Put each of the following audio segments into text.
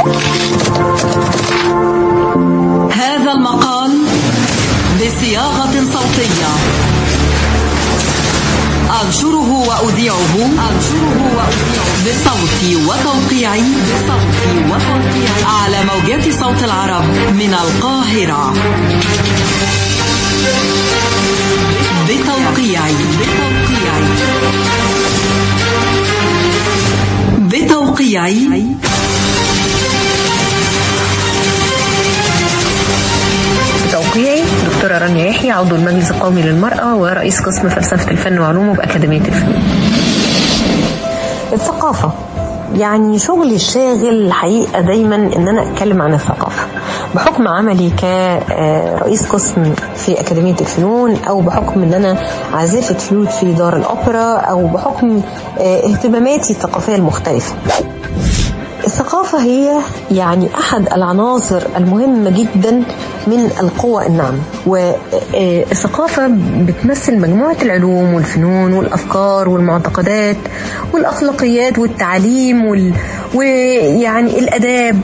هذا المقال بصياغة صوتية أنشره وأذيعه أنشره وأذيعه بصوتي وتوقيعي بصوتي وتوقيعي على موجات صوت العرب من القاهرة بتوقيعي بتوقيعي بتوقيعي توقيعي دكتورة رانيا يحيى عضو المجلس القومي للمرأة ورئيس قسم فلسفة الفن وعلومه بأكاديمية الفنون الثقافة يعني شغلي الشاغل الحقيقة دايما ان انا اتكلم عن الثقافة بحكم عملي كرئيس قسم في أكاديمية الفنون او بحكم ان انا عازفة فلوت في دار الاوبرا او بحكم اهتماماتي الثقافية المختلفة الثقافة هي يعني أحد العناصر المهمة جدا من القوى الناعمة والثقافة بتمثل مجموعة العلوم والفنون والأفكار والمعتقدات والأخلاقيات والتعليم وال... ويعني الأداب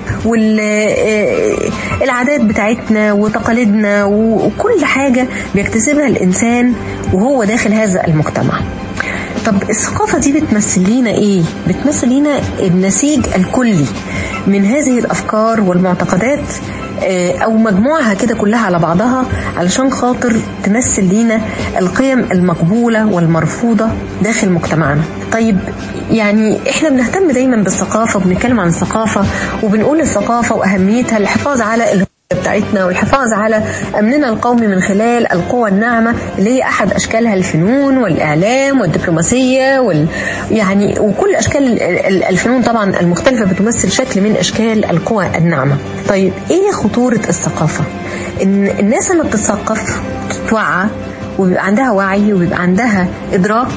والعادات بتاعتنا وتقاليدنا وكل حاجة بيكتسبها الإنسان وهو داخل هذا المجتمع طب الثقافة دي بتمثل لنا ايه؟ بتمثل لنا النسيج الكلي من هذه الافكار والمعتقدات او مجموعها كده كلها على بعضها علشان خاطر تمثل لنا القيم المقبولة والمرفوضة داخل مجتمعنا طيب يعني احنا بنهتم دايما بالثقافة وبنتكلم عن الثقافة وبنقول الثقافة واهميتها الحفاظ على بتاعتنا والحفاظ على أمننا القومي من خلال القوى الناعمة اللي هي أحد أشكالها الفنون والإعلام والدبلوماسية وال يعني وكل أشكال الفنون طبعا المختلفة بتمثل شكل من أشكال القوى الناعمة طيب إيه خطورة الثقافة؟ إن الناس لما بتتثقف تتوعى وبيبقى عندها وعي وبيبقى عندها إدراك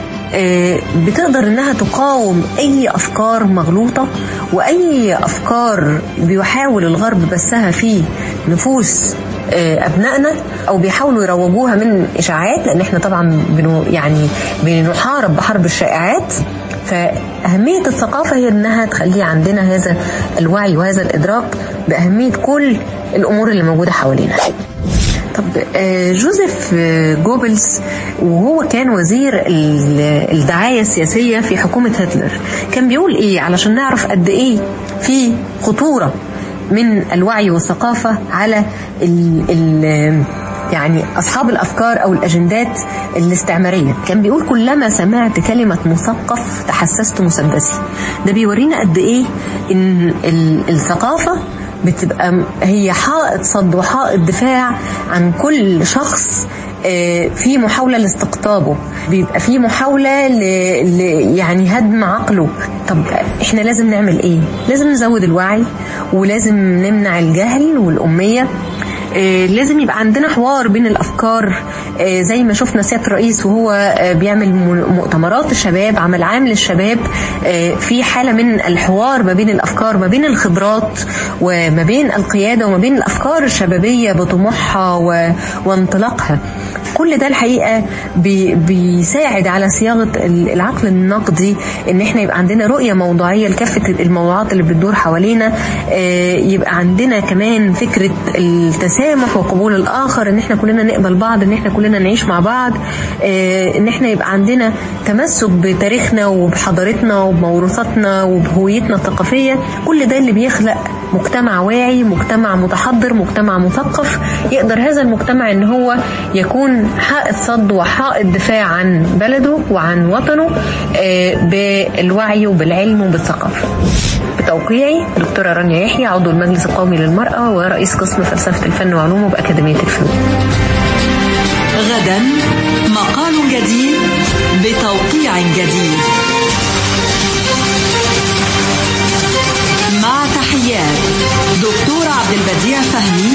بتقدر انها تقاوم اي افكار مغلوطة واي افكار بيحاول الغرب بثها في نفوس ابنائنا او بيحاولوا يروجوها من اشاعات لان احنا طبعا بنو يعني بنحارب بحرب الشائعات فأهمية الثقافة هي أنها تخلي عندنا هذا الوعي وهذا الإدراك بأهمية كل الأمور اللي موجودة حوالينا طب جوزيف جوبلز وهو كان وزير الدعاية السياسية في حكومة هتلر كان بيقول ايه علشان نعرف قد ايه في خطورة من الوعي والثقافة على ال ال يعني أصحاب الأفكار أو الأجندات الاستعمارية كان بيقول كلما سمعت كلمة مثقف تحسست مسدسي ده بيورينا قد إيه إن الثقافة بتبقى هي حائط صد وحائط دفاع عن كل شخص في محاولة لاستقطابه بيبقى في محاولة ل... ل... يعني هدم عقله طب احنا لازم نعمل ايه لازم نزود الوعي ولازم نمنع الجهل والأمية لازم يبقى عندنا حوار بين الافكار زي ما شفنا سياده الرئيس وهو بيعمل مؤتمرات الشباب عمل عام للشباب في حاله من الحوار ما بين الافكار ما بين الخبرات وما بين القياده وما بين الافكار الشبابيه بطموحها وانطلاقها كل ده الحقيقه بي بيساعد على صياغه العقل النقدي ان احنا يبقى عندنا رؤيه موضوعيه لكافه الموضوعات اللي بتدور حوالينا يبقى عندنا كمان فكره التسامح وقبول الاخر ان احنا كلنا نقبل بعض ان احنا كلنا نعيش مع بعض ان احنا يبقى عندنا تمسك بتاريخنا وبحضارتنا وبموروثاتنا وبهويتنا الثقافيه كل ده اللي بيخلق مجتمع واعي مجتمع متحضر مجتمع مثقف يقدر هذا المجتمع ان هو يكون حائط صد وحائط دفاع عن بلده وعن وطنه بالوعي وبالعلم وبالثقافه بتوقيعي دكتورة رانيا يحيى عضو المجلس القومي للمرأة ورئيس قسم فلسفة الفن وعلومه بأكاديمية الفنون غدا مقال جديد بتوقيع جديد مع تحيات دكتور عبد البديع فهمي